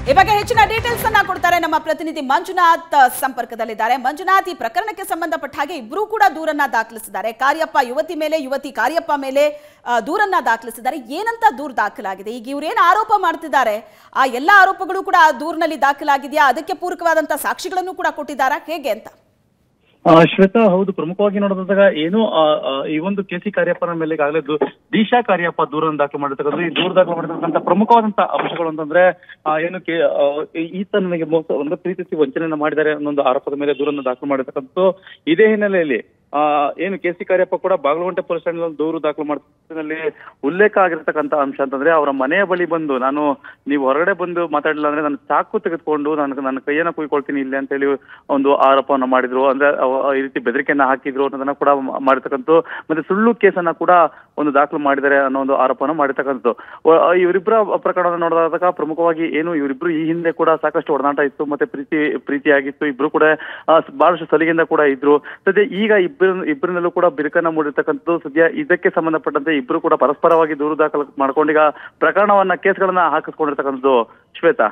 ಈ ಬಗ್ಗೆ ಹೆಚ್ಚಿನ ಡೀಟೇಲ್ಸ್ ಅನ್ನ ಕೊಡ್ತಾರೆ ನಮ್ಮ ಪ್ರತಿನಿಧಿ ಮಂಜುನಾಥ್ ಸಂಪರ್ಕದಲ್ಲಿದ್ದಾರೆ ಮಂಜುನಾಥ್ ಈ ಪ್ರಕರಣಕ್ಕೆ ಸಂಬಂಧಪಟ್ಟ ಹಾಗೆ ಇಬ್ಬರೂ ಕೂಡ ದೂರನ್ನ ದಾಖಲಿಸಿದ್ದಾರೆ ಕಾರ್ಯಪ್ಪ ಯುವತಿ ಮೇಲೆ ಯುವತಿ ಕಾರ್ಯಪ್ಪ ಮೇಲೆ ಆ, ದೂರನ್ನ ದಾಖಲಿಸಿದ್ದಾರೆ ಏನಂತ ದೂರು ದಾಖಲಾಗಿದೆ ಈಗ ಇವ್ರೇನು ಆರೋಪ ಮಾಡ್ತಿದ್ದಾರೆ ಆ ಎಲ್ಲ ಆರೋಪಗಳು ಕೂಡ ಆ ದೂರಿನಲ್ಲಿ ದಾಖಲಾಗಿದೆಯಾ ಅದಕ್ಕೆ ಪೂರಕವಾದಂತ ಸಾಕ್ಷಿಗಳನ್ನು ಕೂಡ ಕೊಟ್ಟಿದ್ದಾರಾ ಹೇಗೆ ಅಂತ ಆ, ಶ್ವೇತಾ ಹೌದು ಪ್ರಮುಖವಾಗಿ ನೋಡಿದಾಗ ಏನು ಆ, ಆ, ಈ ಒಂದು ಕೆ ಸಿ ಕಾರ್ಯಪ್ಪನ ಮೇಲೆ ಈಗಾಗಲೇ ದು- ದಿಶಾ ಕಾರ್ಯಪ್ಪ ದೂರನ್ನು ದಾಖಲು ಮಾಡಿರ್ತಕ್ಕಂಥ ಈ ದೂರ ದಾಖಲು ಮಾಡಿರ್ತಕ್ಕಂಥ ಪ್ರಮುಖವಾದಂತಹ ಅಂಶಗಳು ಅಂತಂದ್ರೆ ಆ, ಏನು ಕೆ ಆ, ಈ- ಈತ ನನಗೆ ಮೋಸ ಒಂದು ಪ್ರೀತಿಸಿ ವಂಚನೆಯನ್ನ ಮಾಡಿದ್ದಾರೆ ಅನ್ನೊಂದು ಆರೋಪದ ಮೇಲೆ ದೂರನ್ನು ದಾಖಲು ಮಾಡಿರ್ತಕ್ಕಂಥದ್ದು ಇದೇ ಹಿನ್ನೆಲೆಯಲ್ಲಿ ಆ ಏನು ಕೆ ಸಿ ಕಾರ್ಯಪ್ಪ ಕೂಡ ಬಾಗಲಕೋಟೆ ಪೊಲೀಸ್ ಠಾಣೆಯಲ್ಲಿ ಒಂದು ದೂರು ದಾಖಲು ಮಾಡಿದಲ್ಲಿ ಉಲ್ಲೇಖ ಆಗಿರ್ತಕ್ಕಂಥ ಅಂಶ ಅಂತಂದ್ರೆ ಅವರ ಮನೆಯ ಬಳಿ ಬಂದು ನಾನು ನೀವು ಹೊರಗಡೆ ಬಂದು ಮಾತಾಡಲಿಲ್ಲ ಅಂದ್ರೆ ನಾನು ಚಾಕು ತೆಗೆದುಕೊಂಡು ನಾನು ನನ್ನ ಕೈಯನ್ನ ಕುಯ್ಕೊಳ್ತೀನಿ ಇಲ್ಲಿ ಅಂತ ಹೇಳಿ ಒಂದು ಆರೋಪವನ್ನ ಮಾಡಿದ್ರು ಅಂದ್ರೆ ಅವ- ಈ ರೀತಿ ಬೆದರಿಕೆಯನ್ನ ಹಾಕಿದ್ರು ಅನ್ನೋದನ್ನ ಕೂಡ ಮ- ಮಾಡಿರ್ತಕ್ಕಂಥದ್ದು ಮತ್ತೆ ಸುಳ್ಳು ಕೇಸನ್ನ ಕೂಡ ಒಂದು ದಾಖಲು ಮಾಡಿದ್ದಾರೆ ಅನ್ನೋ ಒಂದು ಆರೋಪನ ಮಾಡಿರ್ತಕ್ಕಂಥದ್ದು ವ- ಇವರಿಬ್ಬರ ಪ್ರಕರಣವನ್ನು ನೋಡಿದಾಗ ಪ್ರಮುಖವಾಗಿ ಏನು ಇವರಿಬ್ರು ಈ ಹಿಂದೆ ಕೂಡ ಸಾಕಷ್ಟು ಒಡನಾಟ ಇತ್ತು ಮತ್ತೆ ಪ್ರೀತಿ ಪ್ರೀತಿಯಾಗಿತ್ತು ಇಬ್ರು ಕೂಡ ಆ, ಬಹಳಷ್ಟು ಸಲಿಗೆಯಿಂದ ಕೂಡ ಇದ್ರು ಸದ್ಯ ಈಗ ಇಬ್ಬರು ಇಬ್ಬರಿನಲ್ಲೂ ಕೂಡ ಬಿರುಕನ್ನ ಮೂಡಿರ್ತಕ್ಕಂಥದ್ದು ಸದ್ಯ ಇದಕ್ಕೆ ಸಂಬಂಧಪಟ್ಟಂತೆ ಇಬ್ರು ಕೂಡ ಪರಸ್ಪರವಾಗಿ ದೂರು ದಾಖಲು ಮಾಡ್ಕೊಂಡೀಗ ಪ್ರಕರಣವನ್ನ ಕೇಸ್ಗಳನ್ನ ಹಾಕಿಸ್ಕೊಂಡಿರ್ತಕ್ಕಂಥದ್ದು ಶ್ವೇತಾ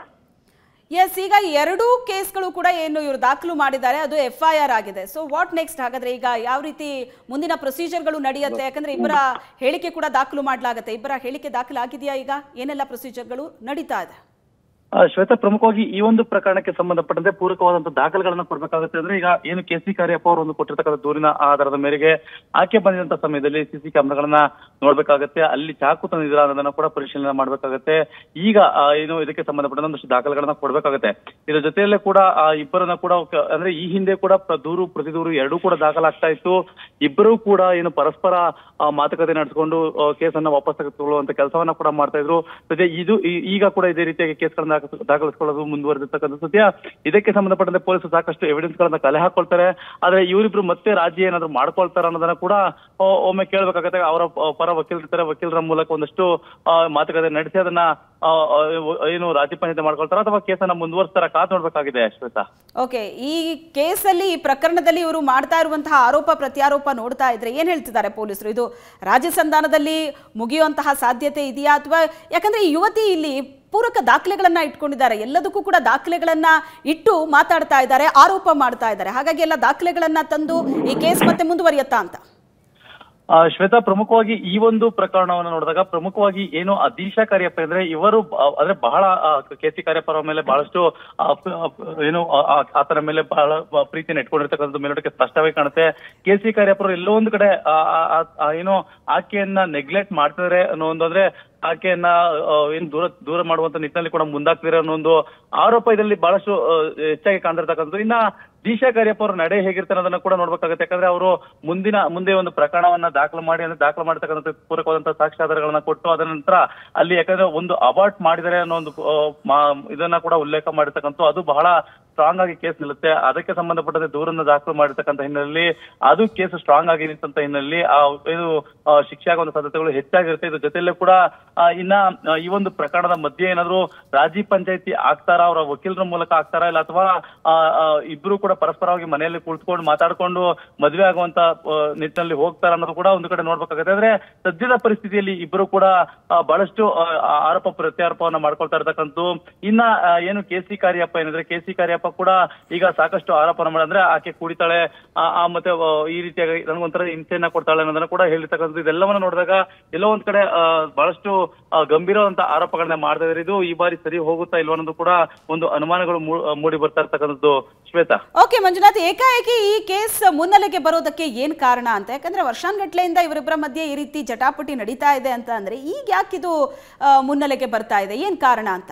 ಎಸ್ ಈಗ ಎರಡೂ ಕೇಸ್ಗಳು ಕೂಡ ಏನು ಇವರು ದಾಖಲು ಮಾಡಿದ್ದಾರೆ ಅದು ಎಫ್ ಐ ಆರ್ ಆಗಿದೆ ಸೊ ವಾಟ್ ನೆಕ್ಸ್ಟ್ ಹಾಗಾದ್ರೆ ಈಗ ಯಾವ ರೀತಿ ಮುಂದಿನ ಪ್ರೊಸೀಜರ್ಗಳು ನಡೆಯುತ್ತೆ ಯಾಕಂದ್ರೆ ಇಬ್ಬರ ಹೇಳಿಕೆ ಕೂಡ ದಾಖಲು ಮಾಡಲಾಗುತ್ತೆ ಇಬ್ಬರ ಹೇಳಿಕೆ ದಾಖಲಾಗಿದೆಯಾ ಈಗ ಏನೆಲ್ಲ ಪ್ರೊಸೀಜರ್ಗಳು ನಡೀತಾ ಇದೆ ಆ, ಶ್ವೇತಾ ಪ್ರಮುಖವಾಗಿ ಈ ಒಂದು ಪ್ರಕರಣಕ್ಕೆ ಸಂಬಂಧಪಟ್ಟಂತೆ ಪೂರಕವಾದಂತಹ ದಾಖಲೆಗಳನ್ನ ಕೊಡ್ಬೇಕಾಗುತ್ತೆ ಅಂದ್ರೆ ಈಗ ಏನು ಕೆ ಸಿ ಕಾರ್ಯಪ್ಪ ಅವರು ಒಂದು ಕೊಟ್ಟಿರ್ತಕ್ಕಂಥ ದೂರಿನ ಆಧಾರದ ಮೇರೆಗೆ ಆಕೆ ಬಂದಿದಂತ ಸಮಯದಲ್ಲಿ ಸಿಸಿ ಕ್ಯಾಮೆರಾಗಳನ್ನ ನೋಡ್ಬೇಕಾಗತ್ತೆ ಅಲ್ಲಿ ಚಾಕು ತಂದಿದ್ರ ಅನ್ನೋದನ್ನ ಕೂಡ ಪರಿಶೀಲನೆ ಮಾಡ್ಬೇಕಾಗತ್ತೆ ಈಗ ಆ, ಏನು ಇದಕ್ಕೆ ಸಂಬಂಧಪಟ್ಟ ಒಂದಷ್ಟು ದಾಖಲೆಗಳನ್ನ ಕೊಡ್ಬೇಕಾಗತ್ತೆ ಇದರ ಜೊತೆಯಲ್ಲೇ ಕೂಡ ಆ ಇಬ್ಬರನ್ನ ಕೂಡ ಕ- ಅಂದ್ರೆ ಈ ಹಿಂದೆ ಕೂಡ ಪ್ರ- ದೂರು ಪ್ರತಿ ದೂರು ಎರಡೂ ಕೂಡ ದಾಖಲಾಗ್ತಾ ಇತ್ತು ಇಬ್ಬರೂ ಕೂಡ ಏನು ಪರಸ್ಪರ ಆ, ಮಾತುಕತೆ ನಡೆಸಿಕೊಂಡು ಕೇಸನ್ನ ವಾಪಸ್ ತೆಗೆದುಕೊಳ್ಳುವಂತ ಕೆಲಸವನ್ನ ಕೂಡ ಮಾಡ್ತಾ ಇದ್ರು ಸದ್ಯ ಇದು ಈ- ಈಗ ಕೂಡ ಇದೇ ರೀತಿಯಾಗಿ ಕೇಸ್ಗಳನ್ನ ದಾಖಲಿಸ್- ದಾಖಲಿಸಿಕೊಳ್ಳೋದು ಮುಂದುವರೆದಿರ್ತಕ್ಕಂಥ ಸದ್ಯ ಇದಕ್ಕೆ ಸಂಬಂಧಪಟ್ಟಂತೆ ಪೊಲೀಸರು ಸಾಕಷ್ಟು ಎವಿಡೆನ್ಸ್ ಗಳನ್ನ ಕಲೆ ಹಾಕೊಳ್ತಾರೆ ಆದ್ರೆ ಇವರಿಬ್ರು ಮತ್ತೆ ರಾಜಿ ಏನಾದ್ರು ಮಾಡ್ಕೊಳ್ತಾರ ಅನ್ನೋದನ್ನ ಕೂಡ ಆ, ಒಮ್ಮೆ ಕೇಳ್ಬೇಕಾಗತ್ತೆ ಅವರ ಆ, ಪರ ವಕೀಲರಿರ್ತಾರೆ ವಕೀಲರ ಮೂಲಕ ಒಂದಷ್ಟು ಆ, ಮಾತುಕತೆ ನಡೆಸಿ ಅದನ್ನ ಆ, ಆ, ಏನು ರಾಜಿ ಪಂಚಾಯತ್ ಮಾಡ್ಕೊಳ್ತಾರ ಅಥವಾ ಕೇಸನ್ನ ಮುಂದುವರಿಸ್ತಾರ ಕಾದ್ ನೋಡ್ಬೇಕಾಗಿದೆ ಶ್ವೇತಾ ಓಕೆ ಈ ಕೇಸಲ್ಲಿ ಈ ಪ್ರಕರಣದಲ್ಲಿ ಇವರು ಮಾಡ್ತಾ ಇರುವಂತಹ ಆರೋಪ ಪ್ರತ್ಯಾರೋಪ ನೋಡ್ತಾ ಇದ್ರೆ ಏನ್ ಹೇಳ್ತಿದ್ದಾರೆ ಪೊಲೀಸರು ಇದು ರಾಜ್ಯ ಸಂಧಾನದಲ್ಲಿ ಮುಗಿಯುವಂತಹ ಸಾಧ್ಯತೆ ಇದೆಯಾ ಅಥವಾ ಯಾಕಂದ್ರೆ ಈ ಯುವತಿ ಇಲ್ಲಿ ಪೂರಕ ದಾಖಲೆಗಳನ್ನ ಇಟ್ಕೊಂಡಿದ್ದಾರೆ ಎಲ್ಲದಕ್ಕೂ ಕೂಡ ದಾಖಲೆಗಳನ್ನ ಇಟ್ಟು ಮಾತಾಡ್ತಾ ಇದ್ದಾರೆ ಆರೋಪ ಮಾಡ್ತಾ ಇದ್ದಾರೆ ಹಾಗಾಗಿ ಎಲ್ಲ ದಾಖಲೆಗಳನ್ನ ತಂದು ಈ ಕೇಸ್ ಮತ್ತೆ ಮುಂದುವರಿಯತ್ತಾ ಅಂತ ಆ, ಶ್ವೇತಾ ಪ್ರಮುಖವಾಗಿ ಈ ಒಂದು ಪ್ರಕರಣವನ್ನು ನೋಡಿದಾಗ ಪ್ರಮುಖವಾಗಿ ಏನು ಆ ದೀಶಾ ಕಾರ್ಯಪ್ಪ ಅಂದ್ರೆ ಇವರು ಬ- ಅಂದ್ರೆ ಬಹಳ ಕೆ ಸಿ ಕಾರ್ಯಪ್ಪರ ಮೇಲೆ ಬಹಳಷ್ಟು ಆ, ಪ- ಆ, ಏನು ಆ, ಆ, ಆತನ ಮೇಲೆ ಬಹಳ ಬ- ಪ್ರೀತಿನ ಇಟ್ಕೊಂಡಿರ್ತಕ್ಕಂಥದ್ದು ಮೇಲೋಟಕ್ಕೆ ಸ್ಪಷ್ಟವಾಗಿ ಕಾಣುತ್ತೆ ಕೆ ಸಿ ಕಾರ್ಯಪ್ಪರು ಎಲ್ಲೋ ಒಂದು ಕಡೆ ಆ, ಆ, ಆ, ಆ, ಏನು ಆಕೆಯನ್ನ ನೆಗ್ಲೆಕ್ಟ್ ಮಾಡ್ತಿದ್ದಾರೆ ಅನ್ನೋ ಒಂದು ಅಂದ್ರೆ ಆಕೆಯನ್ನ ಆ, ಏನು ದೂರ ದೂರ ಮಾಡುವಂತ ನಿಟ್ಟಿನಲ್ಲಿ ಕೂಡ ಮುಂದಾಗ್ತಿದ್ದಾರೆ ಅನ್ನೋ ಒಂದು ಆರೋಪ ಇದರಲ್ಲಿ ಬಹಳಷ್ಟು ಆ, ಹೆಚ್ಚಾಗಿ ಕಾಣ್ತಿರ್ತಕ್ಕಂಥದ್ದು ಇನ್ನ ದೀಶಾ ಕಾರ್ಯಪ್ಪ ಅವ್ರ ನಡೆ ಹೇಗಿರ್ತಾರೆ ಅನ್ನೋದನ್ನ ಕೂಡ ನೋಡ್ಬೇಕಾಗುತ್ತೆ ಯಾಕಂದ್ರೆ ಅವರು ಮುಂದಿನ ಮುಂದೆ ಒಂದು ಪ್ರಕರಣವನ್ನ ದಾಖಲು ಮಾಡಿ ಅಂದ್ರೆ ದಾಖಲು ಮಾಡಿರ್ತಕ್ಕಂಥ ಪೂರಕವಾದಂತಹ ಸಾಕ್ಷ್ಯಾಧಾರಗಳನ್ನ ಕೊಟ್ಟು ಅದರ ನಂತರ ಅಲ್ಲಿ ಯಾಕಂದ್ರೆ ಒಂದು ಅಬಾರ್ಟ್ ಮಾಡಿದರೆ ಅನ್ನೋ ಒಂದು ಆ, ಮಾ- ಇದನ್ನ ಕೂಡ ಉಲ್ಲೇಖ ಮಾಡಿರ್ತಕ್ಕಂಥ ಅದು ಬಹಳ ಸ್ಟ್ರಾಂಗ್ ಆಗಿ ಕೇಸ್ ನಿಲ್ಲುತ್ತೆ ಅದಕ್ಕೆ ಸಂಬಂಧಪಟ್ಟಂತೆ ದೂರನ್ನ ದಾಖಲು ಮಾಡಿರ್ತಕ್ಕಂಥ ಹಿನ್ನೆಲೆಯಲ್ಲಿ ಅದು ಕೇಸ್ ಸ್ಟ್ರಾಂಗ್ ಆಗಿ ನಿಂತಂತ ಹಿನ್ನೆಲೆಯಲ್ಲಿ ಆ ಇದು ಆ, ಶಿಕ್ಷೆ ಆಗುವಂತ ಸಾಧ್ಯತೆಗಳು ಹೆಚ್ಚಾಗಿರುತ್ತೆ ಇದ್ರ ಜೊತೆಯಲ್ಲೇ ಕೂಡ ಆ, ಇನ್ನ ಆ, ಈ ಒಂದು ಪ್ರಕರಣದ ಮಧ್ಯೆ ಏನಾದ್ರು ರಾಜಿ ಪಂಚಾಯತಿ ಆಗ್ತಾರಾ ಅವರ ವಕೀಲರ ಮೂಲಕ ಆಗ್ತಾರಾ ಇಲ್ಲ ಅಥವಾ ಆ, ಆ, ಇಬ್ರು ಕೂಡ ಪರಸ್ಪರವಾಗಿ ಮನೆಯಲ್ಲಿ ಕುಳಿತುಕೊಂಡು ಮಾತಾಡ್ಕೊಂಡು ಮದುವೆ ಆಗುವಂತ ಆ, ನಿಟ್ಟಿನಲ್ಲಿ ಹೋಗ್ತಾರ ಅನ್ನೋದು ಕೂಡ ಒಂದು ಕಡೆ ನೋಡ್ಬೇಕಾಗುತ್ತೆ ಅಂದ್ರೆ ಸದ್ಯದ ಪರಿಸ್ಥಿತಿಯಲ್ಲಿ ಇಬ್ರು ಕೂಡ ಆ, ಬಹಳಷ್ಟು ಆ, ಆ, ಆರೋಪ ಪ್ರತ್ಯಾರೋಪವನ್ನ ಮಾಡ್ಕೊಳ್ತಾ ಇರ್ತಕ್ಕಂಥದ್ದು ಇನ್ನ ಆ, ಏನು ಕೆ ಸಿ ಕಾರ್ಯಪ್ಪ ಏನಿದ್ರೆ ಕೆ ಸಿ ಕಾರ್ಯಪ್ಪ ಕೂಡ ಈಗ ಸಾಕಷ್ಟು ಆರೋಪನ ಮಾಡಿದ್ರೆ ಆಕೆ ಕುಡಿತಾಳೆ ಆ, ಆ, ಮತ್ತೆ ಆ, ಈ ರೀತಿಯಾಗಿ ನನಗೊಂಥರ ಹಿಂಸೆಯನ್ನ ಕೊಡ್ತಾಳೆ ಅನ್ನೋದನ್ನ ಕೂಡ ಹೇಳಿರ್ತಕ್ಕಂಥದ್ದು ಇದೆಲ್ಲವನ್ನ ನೋಡಿದಾಗ ಎಲ್ಲೋ ಒಂದ್ ಕಡೆ ಆ, ಬಹಳಷ್ಟು ಆ, ಗಂಭೀರವಾದಂತ ಆರೋಪಗಳನ್ನ ಮಾಡ್ತಾ ಇದ್ದಾರೆ ಇದು ಈ ಬಾರಿ ಸರಿ ಹೋಗುತ್ತಾ ಇಲ್ವಾ ಅನ್ನೋದು ಕೂಡ ಒಂದು ಅನುಮಾನಗಳು ಮೂ- ಮೂಡಿ ಬರ್ತಾ ಇರ್ತಕ್ಕಂಥದ್ದು ಶ್ವೇತಾ ಓಕೆ ಮಂಜುನಾಥ್ ಏಕಾಏಕಿ ಈ ಕೇಸ್ ಮುನ್ನೆಲೆಗೆ ಬರೋದಕ್ಕೆ ಏನ್ ಕಾರಣ ಅಂತ ಯಾಕಂದ್ರೆ ವರ್ಷಾನ್ಗಟ್ಲೆಯಿಂದ ಇವರಿಬ್ಬರ ಮಧ್ಯೆ ಈ ರೀತಿ ಜಟಾಪಟಿ ನಡೀತಾ ಇದೆ ಅಂತ ಅಂದ್ರೆ ಈಗ ಯಾಕಿದು ಆ, ಮುನ್ನೆಲೆಗೆ ಬರ್ತಾ ಇದೆ ಏನ್ ಕಾರಣ ಅಂತ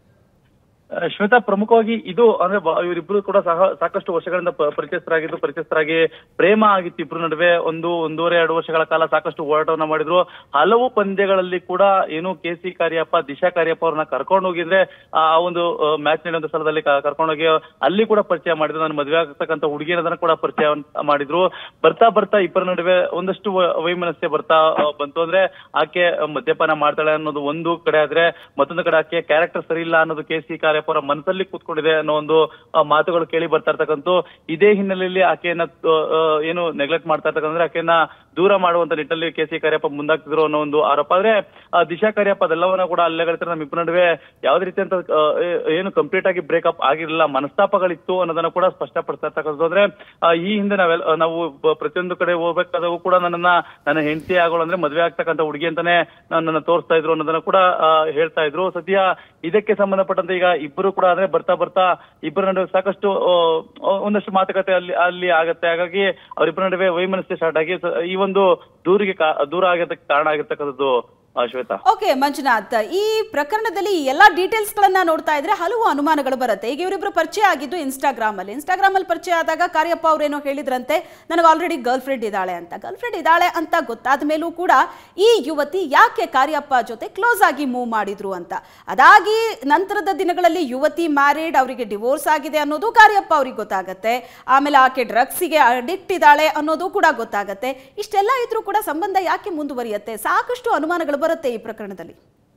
ಆ, ಶ್ವೇತಾ ಪ್ರಮುಖವಾಗಿ ಇದು ಅಂದ್ರೆ ಬ- ಇವರಿಬ್ರು ಕೂಡ ಸಹ ಸಾಕಷ್ಟು ವರ್ಷಗಳಿಂದ ಪ- ಪರಿಚಯಸ್ಥರಾಗಿದ್ದು ಪರಿಚಯಸ್ಥರಾಗಿ ಪ್ರೇಮ ಆಗಿತ್ತು ಇಬ್ರು ನಡುವೆ ಒಂದು ಒಂದೂವರೆ ಎರಡು ವರ್ಷಗಳ ಕಾಲ ಸಾಕಷ್ಟು ಹೋರಾಟವನ್ನ ಮಾಡಿದ್ರು ಹಲವು ಪಂದ್ಯಗಳಲ್ಲಿ ಕೂಡ ಏನು ಕೆ ಸಿ ಕಾರ್ಯಪ್ಪ ದಿಶಾ ಕಾರ್ಯಪ್ಪ ಅವ್ರನ್ನ ಕರ್ಕೊಂಡು ಹೋಗಿದ್ರೆ ಆ ಒಂದು ಮ್ಯಾಚ್ ನಡೆಯುವಂತ ಸ್ಥಳದಲ್ಲಿ ಕ- ಕರ್ಕೊಂಡೋಗಿ ಅಲ್ಲಿ ಕೂಡ ಪರಿಚಯ ಮಾಡಿದ್ರು ನಾನು ಮದುವೆ ಆಗ್ತಕ್ಕಂಥ ಹುಡುಗಿಯರನ್ನ ಕೂಡ ಪರಿಚಯ ಮಾಡಿದ್ರು ಬರ್ತಾ ಬರ್ತಾ ಇಬ್ಬರ ನಡುವೆ ಒಂದಷ್ಟು ವ- ವೈಮನಸ್ಯ ಬರ್ತಾ ಆ, ಬಂತು ಅಂದ್ರೆ ಆಕೆ ಮದ್ಯಪಾನ ಮಾಡ್ತಾಳೆ ಅನ್ನೋದು ಒಂದು ಕಡೆ ಆದ್ರೆ ಮತ್ತೊಂದು ಕಡೆ ಆಕೆ ಕ್ಯಾರೆಕ್ಟರ್ ಸರಿ ಇಲ್ಲ ಅನ್ನೋದು ಕೆ ಸಿ ಕಾರ್ಯ ಕಾರ್ಯಪ್ಪ ಅವರ ಮನಸ್ಸಲ್ಲಿ ಕೂತ್ಕೊಂಡಿದೆ ಅನ್ನೋ ಒಂದು ಆ, ಮಾತುಗಳು ಕೇಳಿ ಬರ್ತಾ ಇರ್ತಕ್ಕಂಥ ಇದೇ ಹಿನ್ನೆಲೆಯಲ್ಲಿ ಆಕೆಯನ್ನ ಆ, ಆ, ಏನು ನೆಗ್ಲೆಕ್ಟ್ ಮಾಡ್ತಾ ಇರ್ತಕ್ಕಂದ್ರೆ ಆಕೆಯನ್ನ ದೂರ ಮಾಡುವಂತ ನಿಟ್ಟಲ್ಲಿ ಕೆ ಸಿ ಕಾರ್ಯಪ್ಪ ಮುಂದಾಗ್ತಿದ್ರು ಅನ್ನೋ ಒಂದು ಆರೋಪ ಆದ್ರೆ ಆ, ದಿಶಾ ಕಾರ್ಯಪ್ಪ ಅದೆಲ್ಲವನ್ನ ಕೂಡ ಅಲ್ಲೆಗಳಿದ್ರೆ ನಮ್ಮ ಇಬ್ಬರ ನಡುವೆ ಯಾವುದೇ ರೀತಿಯಂತ ಆ, ಏ- ಏನು ಕಂಪ್ಲೀಟ್ ಆಗಿ ಬ್ರೇಕಪ್ ಆಗಿರಲಿಲ್ಲ ಮನಸ್ತಾಪಗಳಿತ್ತು ಅನ್ನೋದನ್ನ ಕೂಡ ಸ್ಪಷ್ಟಪಡಿಸ್ತಾ ಇರ್ತಕ್ಕಂಥದ್ದು ಅಂದ್ರೆ ಆ, ಈ ಹಿಂದೆ ನಾವೆಲ್ಲ ನಾವು ಬ- ಪ್ರತಿಯೊಂದು ಕಡೆ ಹೋಗ್ಬೇಕಾದವು ಕೂಡ ನನ್ನನ್ನ ನನ್ನ ಹೆಂಡತಿ ಆಗೋಳು ಅಂದ್ರೆ ಮದುವೆ ಆಗ್ತಕ್ಕಂಥ ಹುಡುಗಿ ಅಂತಾನೆ ನನ್ನನ್ನ ತೋರಿಸ್ತಾ ಇದ್ರು ಅನ್ನೋದನ್ನ ಕೂಡ ಆ, ಹೇಳ್ತಾ ಇದ್ರು ಸದ್ಯ ಇದಕ್ಕೆ ಸಂಬಂಧಪಟ್ಟಂತೆ ಈಗ ಇಬ್ಬರು ಕೂಡ ಅಂದ್ರೆ ಬರ್ತಾ ಬರ್ತಾ ಇಬ್ಬರ ನಡುವೆ ಸಾಕಷ್ಟು ಆ, ಒಂದಷ್ಟು ಮಾತುಕತೆ ಅಲ್ಲಿ ಅಲ್ಲಿ ಆಗತ್ತೆ ಹಾಗಾಗಿ ಅವರಿಬ್ಬರ ನಡುವೆ ವೈಮನಸ್ಸೆ ಸ್ಟಾರ್ಟ್ ಆಗಿ ಸ- ಈ ಒಂದು ದೂರಿಗೆ ಕಾ- ದೂರ ಆಗಿರ್ತಕ್ಕ ಕಾರಣ ಆಗಿರ್ತಕ್ಕಂಥದ್ದು ಆ, ಶ್ವೇತಾ ಓಕೆ ಮಂಜುನಾಥ್ ಈ ಪ್ರಕರಣದಲ್ಲಿ ಈ ಎಲ್ಲಾ ಡೀಟೇಲ್ಸ್ ಗಳನ್ನ ನೋಡ್ತಾ ಇದ್ರೆ ಹಲವು ಅನುಮಾನಗಳು ಬರುತ್ತೆ ಈಗ ಇವರಿಬ್ರು ಪರಿಚಯ ಆಗಿದ್ದು ಇನ್ಸ್ಟಾಗ್ರಾಮ್ ಅಲ್ಲಿ ಇನ್ಸ್ಟಾಗ್ರಾಮ್ ಅಲ್ಲಿ ಪರಿಚಯ ಆದಾಗ ಕಾರ್ಯಪ್ಪ ಅವ್ರೇನೋ ಹೇಳಿದ್ರಂತೆ ನನಗೆ ಆಲ್ರೆಡಿ ಗರ್ಲ್ ಫ್ರೆಂಡ್ ಇದ್ದಾಳೆ ಅಂತ ಗರ್ಲ್ ಫ್ರೆಂಡ್ ಇದ್ದಾಳೆ ಅಂತ ಗೊತ್ತಾದ ಮೇಲೂ ಕೂಡ ಈ ಯುವತಿ ಯಾಕೆ ಕಾರ್ಯಪ್ಪ ಜೊತೆ ಕ್ಲೋಸ್ ಆಗಿ ಮೂವ್ ಮಾಡಿದ್ರು ಅಂತ ಅದಾಗಿ ನಂತರದ ದಿನಗಳಲ್ಲಿ ಯುವತಿ ಮ್ಯಾರಿಡ್ ಅವರಿಗೆ ಡಿವೋರ್ಸ್ ಆಗಿದೆ ಅನ್ನೋದು ಕಾರ್ಯಪ್ಪ ಅವ್ರಿಗೆ ಗೊತ್ತಾಗತ್ತೆ ಆಮೇಲೆ ಆಕೆ ಡ್ರಗ್ಸಿಗೆ ಅಡಿಕ್ಟ್ ಇದ್ದಾಳೆ ಅನ್ನೋದು ಕೂಡ ಗೊತ್ತಾಗತ್ತೆ ಇಷ್ಟೆಲ್ಲ ಇದ್ರೂ ಕೂಡ ಸಂಬಂಧ ಯಾಕೆ ಮುಂದುವರಿಯುತ್ತೆ ಸಾಕಷ್ಟು ಅನುಮಾನಗಳು ಬರುತ್ತೆ ಈ ಪ್ರಕರಣದಲ್ಲಿ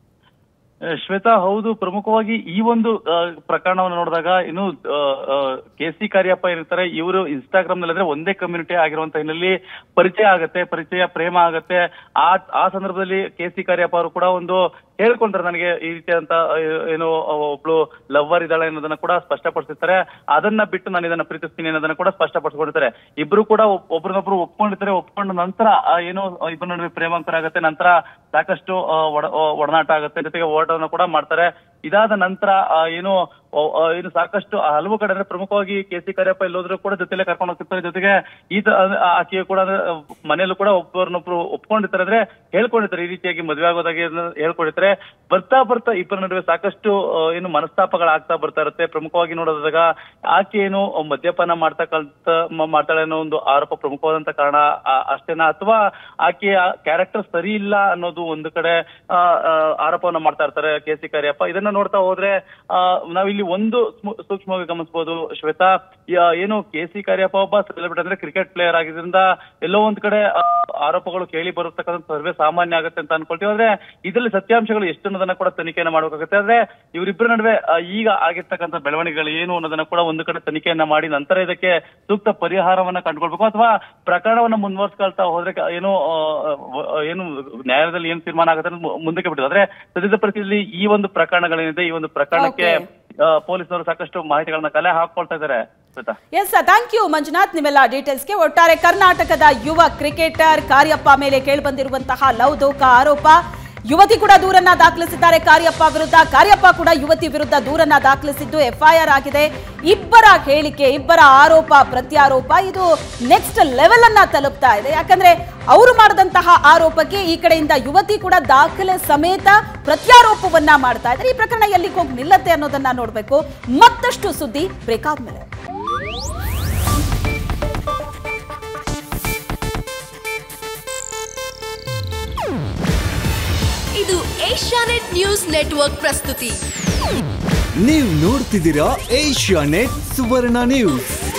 ಆ, ಶ್ವೇತಾ ಹೌದು ಪ್ರಮುಖವಾಗಿ ಈ ಒಂದು ಆ, ಪ್ರಕರಣವನ್ನು ನೋಡಿದಾಗ ಇನ್ನು ಕೆ ಸಿ ಕಾರ್ಯಪ್ಪ ಏನಿರ್ತಾರೆ ಇವರು ಇನ್ಸ್ಟಾಗ್ರಾಮ್ ನಲ್ಲಿ ಅಂದ್ರೆ ಒಂದೇ ಕಮ್ಯುನಿಟಿ ಆಗಿರುವಂತ ಹಿನ್ನೆಲೆಯಲ್ಲಿ ಪರಿಚಯ ಆಗತ್ತೆ ಪರಿಚಯ ಪ್ರೇಮ ಆಗತ್ತೆ ಆ ಆ ಸಂದರ್ಭದಲ್ಲಿ ಕೆ ಸಿ ಕಾರ್ಯಪ್ಪ ಅವರು ಕೂಡ ಒಂದು ಹೇಳ್ಕೊಂಡ್ರೆ ನನಗೆ ಈ ರೀತಿಯಾದಂತ ಆ, ಏನು ಒಬ್ಳು ಲವ್ವರ್ ಇದ್ದಾಳೆ ಅನ್ನೋದನ್ನ ಕೂಡ ಸ್ಪಷ್ಟಪಡಿಸಿರ್ತಾರೆ ಅದನ್ನ ಬಿಟ್ಟು ನಾನು ಇದನ್ನ ಪ್ರೀತಿಸ್ತೀನಿ ಅನ್ನೋದನ್ನ ಕೂಡ ಸ್ಪಷ್ಟಪಡಿಸ್ಕೊಂಡಿರ್ತಾರೆ ಇಬ್ರು ಕೂಡ ಒಬ್- ಒಬ್ರನ್ನೊಬ್ರು ಒಪ್ಕೊಂಡಿರ್ತಾರೆ ಒಪ್ಕೊಂಡ ನಂತರ ಆ, ಏನು ಇಬ್ಬರ ನಡುವೆ ಪ್ರೇಮಾಂತರ ಆಗತ್ತೆ ನಂತರ ಸಾಕಷ್ಟು ಆ, ಒಡ- ಆ, ಒಡನಾಟ ಆಗುತ್ತೆ ಜೊತೆಗೆ ಓಟವನ್ನು ಕೂಡ ಮಾಡ್ತಾರೆ ಇದಾದ ನಂತರ ಆ, ಏನು ಆ, ಆ, ಏನು ಸಾಕಷ್ಟು ಹಲವು ಕಡೆ ಅಂದ್ರೆ ಪ್ರಮುಖವಾಗಿ ಕೆ ಸಿ ಕಾರ್ಯಪ್ಪ ಎಲ್ಲೋದ್ರೂ ಕೂಡ ಜೊತೆಲೆ ಕರ್ಕೊಂಡು ಹೋಗ್ತಿರ್ತಾರೆ ಜೊತೆಗೆ ಈ ತ- ಆ- ಆಕೆಯು ಕೂಡ ಅಂದ್ರೆ, ಆ, ಮನೆಯಲ್ಲೂ ಕೂಡ ಒಬ್ಬರನ್ನೊಬ್ರು ಒಪ್ಕೊಂಡಿರ್ತಾರೆ ಅಂದ್ರೆ ಹೇಳ್ಕೊಂಡಿರ್ತಾರೆ ಈ ರೀತಿಯಾಗಿ ಮದುವೆ ಆಗೋದಾಗಿ ಅದನ್ನ ಹೇಳ್ಕೊಂಡಿರ್ತಾರೆ ಬರ್ತಾ ಬರ್ತಾ ಇಬ್ಬರ ನಡುವೆ ಸಾಕಷ್ಟು ಆ, ಏನು ಮನಸ್ತಾಪಗಳಾಗ್ತಾ ಬರ್ತಾ ಇರುತ್ತೆ ಪ್ರಮುಖವಾಗಿ ನೋಡೋದಾಗ ಆಕೆ ಏನು ಮದ್ಯಪಾನ ಮಾಡ್ತಕ್ಕಂತ ಮ- ಮಾಡ್ತಾಳೆ ಅನ್ನೋ ಒಂದು ಆರೋಪ ಪ್ರಮುಖವಾದಂತ ಕಾರಣ ಆ- ಅಷ್ಟೇನಾ ಅಥವಾ ಆಕೆಯ ಕ್ಯಾರೆಕ್ಟರ್ ಸರಿ ಇಲ್ಲ ಅನ್ನೋದು ಒಂದು ಕಡೆ ಆ, ಆ, ಆರೋಪವನ್ನ ಮಾಡ್ತಾ ಇರ್ತಾರೆ ಕೆ ಸಿ ಕಾರ್ಯಪ್ಪ ಇದನ್ನ ನೋಡ್ತಾ ಹೋದ್ರೆ ಆ, ನಾವಿಲ್ಲಿ ಒಂದು ಸ್ಮು- ಸೂಕ್ಷ್ಮವಾಗಿ ಗಮನಿಸಬಹುದು ಶ್ವೇತಾ ಯಾ- ಏನು ಕೆ ಸಿ ಕಾರ್ಯಪ್ಪ ಒಬ್ಬ ಸೆಲೆಬ್ರಿಟಿ ಅಂದ್ರೆ ಕ್ರಿಕೆಟ್ ಪ್ಲೇಯರ್ ಆಗಿದ್ರಿಂದ ಎಲ್ಲೋ ಒಂದ್ ಕಡೆ ಆ, ಆರೋಪಗಳು ಕೇಳಿ ಬರತಕ್ಕಂಥ ಸರ್ವೇ ಸಾಮಾನ್ಯ ಆಗುತ್ತೆ ಅಂತ ಅನ್ಕೊಳ್ತೀವಿ ಆದ್ರೆ ಇದರಲ್ಲಿ ಸತ್ಯಾಂಶಗಳು ಎಷ್ಟು ಅನ್ನೋದನ್ನ ಕೂಡ ತನಿಖೆಯನ್ನ ಮಾಡಬೇಕಾಗುತ್ತೆ ಆದ್ರೆ ಇವರಿಬ್ಬರ ನಡುವೆ ಆ, ಈಗ ಆಗಿರ್ತಕ್ಕಂಥ ಬೆಳವಣಿಗೆಗಳು ಏನು ಅನ್ನೋದನ್ನ ಕೂಡ ಒಂದು ಕಡೆ ತನಿಖೆಯನ್ನ ಮಾಡಿ ನಂತರ ಇದಕ್ಕೆ ಸೂಕ್ತ ಪರಿಹಾರವನ್ನ ಕಂಡುಕೊಳ್ಬೇಕು ಅಥವಾ ಪ್ರಕರಣವನ್ನ ಮುಂದುವರ್ಸ್ಕೊಳ್ತಾ ಹೋದ್ರೆ ಕ- ಏನು ಆ, ಆ, ಏನು ನ್ಯಾಯಾಲಯದಲ್ಲಿ ಏನು ತೀರ್ಮಾನ ಆಗುತ್ತೆ ಅನ್ನೋದು ಮು- ಮುಂದಕ್ಕೆ ಬಿಟ್ಟಿದೆ ಆದ್ರೆ ಸದ್ಯದ ಪರಿಸ್ಥಿತಿಯಲ್ಲಿ ಈ ಒಂದು ಪ್ರಕರಣಗಳೇನಿದೆ ಈ ಒಂದು ಪ್ರಕರಣಕ್ಕೆ ಆ, ಪೊಲೀಸರು ಸಾಕಷ್ಟು ಮಾಹಿತಿಗಳನ್ನ ಕಲೆ ಹಾಕೊಳ್ತಾ ಇದ್ದಾರೆ Shweta yes thank you Manjunath ನಿಮ್ಮೆಲ್ಲ ಡೀಟೇಲ್ಸ್ಗೆ ಒಟ್ಟಾರೆ ಕರ್ನಾಟಕದ ಯುವ ಕ್ರಿಕೆಟರ್ ಕಾರ್ಯಪ್ಪ ಮೇಲೆ ಕೇಳಿಬಂದಿರುವಂತಹ ಲವ್ ದೋಖ ಆರೋಪ ಯುವತಿ ಕೂಡ ದೂರನ್ನ ದಾಖಲಿಸಿದ್ದಾರೆ ಕಾರ್ಯಪ್ಪ ವಿರುದ್ಧ ಕಾರ್ಯಪ್ಪ ಕೂಡ ಯುವತಿ ವಿರುದ್ಧ ದೂರನ್ನ ದಾಖಲಿಸಿದ್ದು ಎಫ್ಐಆರ್ ಆಗಿದೆ ಇಬ್ಬರ ಹೇಳಿಕೆ ಇಬ್ಬರ ಆರೋಪ ಪ್ರತ್ಯಾರೋಪ ಇದು ನೆಕ್ಸ್ಟ್ ಲೆವೆಲ್ ಅನ್ನ ತಲುಪ್ತಾ ಇದೆ ಯಾಕಂದ್ರೆ ಅವರು ಮಾಡಿದಂತಹ ಆರೋಪಕ್ಕೆ ಈ ಕಡೆಯಿಂದ ಯುವತಿ ಕೂಡ ದಾಖಲೆ ಸಮೇತ ಪ್ರತ್ಯಾರೋಪವನ್ನ ಮಾಡ್ತಾ ಇದ್ದಾರೆ ಈ ಪ್ರಕರಣ ಎಲ್ಲಿಗೆ ಹೋಗಿ ನಿಲ್ಲತ್ತೆ ಅನ್ನೋದನ್ನ ನೋಡ್ಬೇಕು ಮತ್ತಷ್ಟು ಸುದ್ದಿ ಬ್ರೇಕ್ ಆದ್ಮೇಲೆ ಇದು ಏಷ್ಯಾನೆಟ್ ನ್ಯೂಸ್ ನೆಟ್ವರ್ಕ್ ಪ್ರಸ್ತುತಿ ನೀವು ನೋಡ್ತಿದ್ದೀರಾ ಏಷ್ಯಾ ನೆಟ್ ಸುವರ್ಣ ನ್ಯೂಸ್